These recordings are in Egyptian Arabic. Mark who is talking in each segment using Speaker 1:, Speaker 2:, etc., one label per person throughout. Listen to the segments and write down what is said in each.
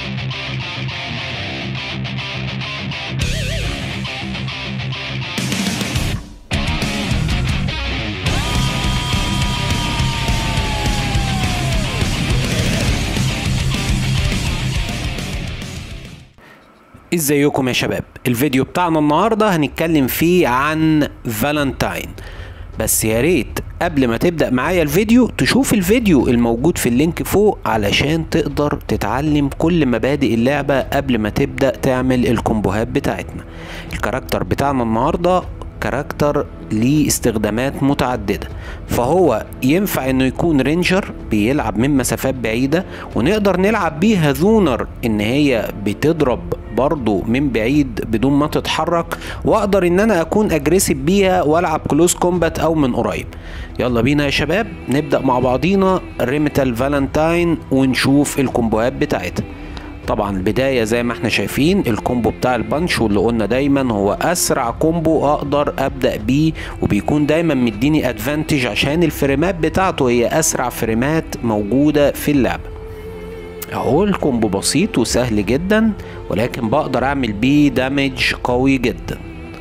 Speaker 1: ازيكم يا شباب الفيديو بتاعنا النهارده هنتكلم فيه عن فالنتاين بس يا ريت قبل ما تبدأ معايا الفيديو تشوف الفيديو الموجود في اللينك فوق علشان تقدر تتعلم كل مبادئ اللعبة قبل ما تبدأ تعمل الكومبوهات بتاعتنا الكاركتر بتاعنا النهارده كاركتر ليه استخدامات متعددة فهو ينفع انه يكون رينجر بيلعب من مسافات بعيدة ونقدر نلعب بيه هذونر ان هي بتضرب برضو من بعيد بدون ما تتحرك واقدر ان انا اكون اجريسيف بيها والعب كلوز كومبات او من قريب يلا بينا يا شباب نبدأ مع بعضينا ريميتال فالنتاين ونشوف الكومبوهات بتاعتها طبعا البدايه زي ما احنا شايفين الكومبو بتاع البانش واللي قلنا دايما هو اسرع كومبو اقدر ابدا بيه وبيكون دايما مديني ادفانتج عشان الفريمات بتاعته هي اسرع فريمات موجوده في اللعبه اهو الكومبو بسيط وسهل جدا ولكن بقدر اعمل بيه دامج قوي جدا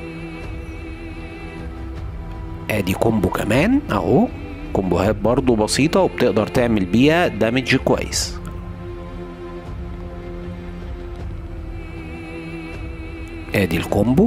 Speaker 1: ادي كومبو كمان اهو كومبوهات برضو بسيطه وبتقدر تعمل بيها دامج كويس ادي الكومبو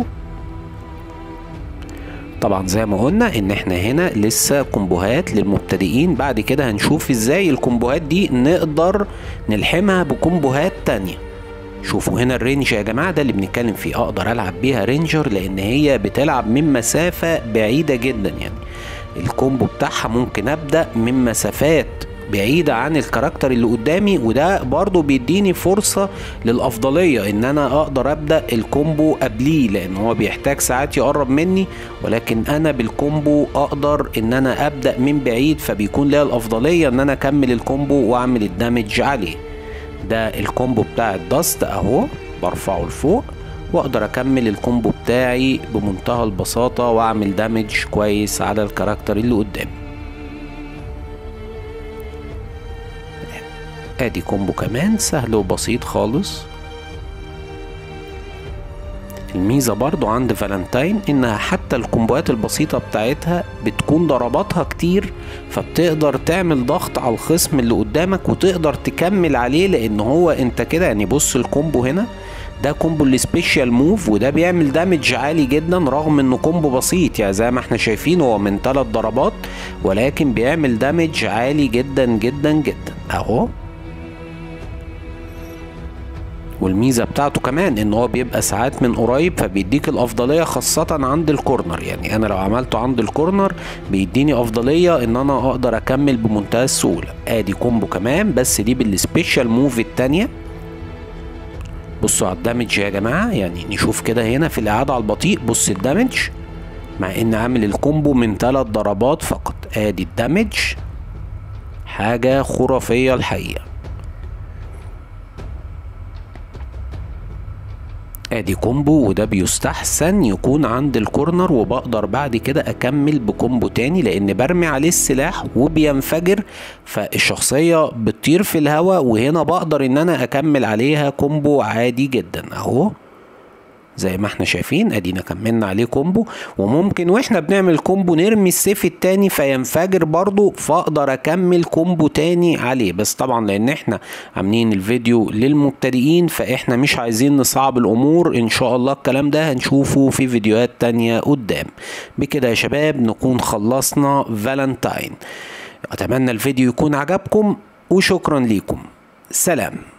Speaker 1: طبعا زي ما قلنا ان احنا هنا لسه كومبوهات للمبتدئين بعد كده هنشوف ازاي الكومبوهات دي نقدر نلحمها بكومبوهات تانية شوفوا هنا الرينج يا جماعة ده اللي بنتكلم فيه اقدر العب بيها رينجر لان هي بتلعب من مسافة بعيدة جدا يعني الكومبو بتاعها ممكن ابدأ من مسافات بعيدة عن الكاركتر اللي قدامي وده برضو بيديني فرصة للأفضلية إن أنا أقدر أبدأ الكومبو قبليه لأن هو بيحتاج ساعات يقرب مني ولكن أنا بالكومبو أقدر إن أنا أبدأ من بعيد فبيكون ليا الأفضلية إن أنا أكمل الكومبو وأعمل الدمج عليه ده الكومبو بتاع الدست أهو برفعه لفوق واقدر اكمل الكومبو بتاعي بمنتهى البساطة واعمل دامج كويس على الكاركتر اللي قدامي ادي كومبو كمان سهل وبسيط خالص الميزة برضو عند فالنتاين انها حتى الكومبوات البسيطة بتاعتها بتكون ضرباتها كتير فبتقدر تعمل ضغط على الخصم اللي قدامك وتقدر تكمل عليه لان هو انت كده يعني بص الكومبو هنا ده كومبو السبيشال موف وده بيعمل دامج عالي جدا رغم انه كومبو بسيط يعني زي ما احنا شايفين هو من ثلاث ضربات ولكن بيعمل دامج عالي جدا جدا جدا اهو والميزه بتاعته كمان ان هو بيبقى ساعات من قريب فبيديك الافضليه خاصه عند الكورنر يعني انا لو عملته عند الكورنر بيديني افضليه ان انا اقدر اكمل بمنتهى السهوله ادي كومبو كمان بس دي بالسبيشال موف التانية بصوا على الدمج يا جماعه يعني نشوف كده هنا في الاعاده على البطيء بص الدمج مع ان عامل الكومبو من ثلاث ضربات فقط ادي الدمج حاجه خرافيه الحقيقه ادي كومبو وده بيستحسن يكون عند الكورنر وبقدر بعد كده اكمل بكومبو تاني لان برمي عليه السلاح وبينفجر فالشخصية بتطير في الهواء وهنا بقدر ان انا اكمل عليها كومبو عادي جدا اهو زي ما احنا شايفين ادينا كملنا عليه كومبو وممكن واحنا بنعمل كومبو نرمي السيف التاني فينفجر برضو فاقدر اكمل كومبو تاني عليه بس طبعا لان احنا عاملين الفيديو للمبتدئين فاحنا مش عايزين نصعب الامور ان شاء الله الكلام ده هنشوفه في فيديوهات تانية قدام بكده يا شباب نكون خلصنا فالنتاين اتمنى الفيديو يكون عجبكم وشكرا ليكم سلام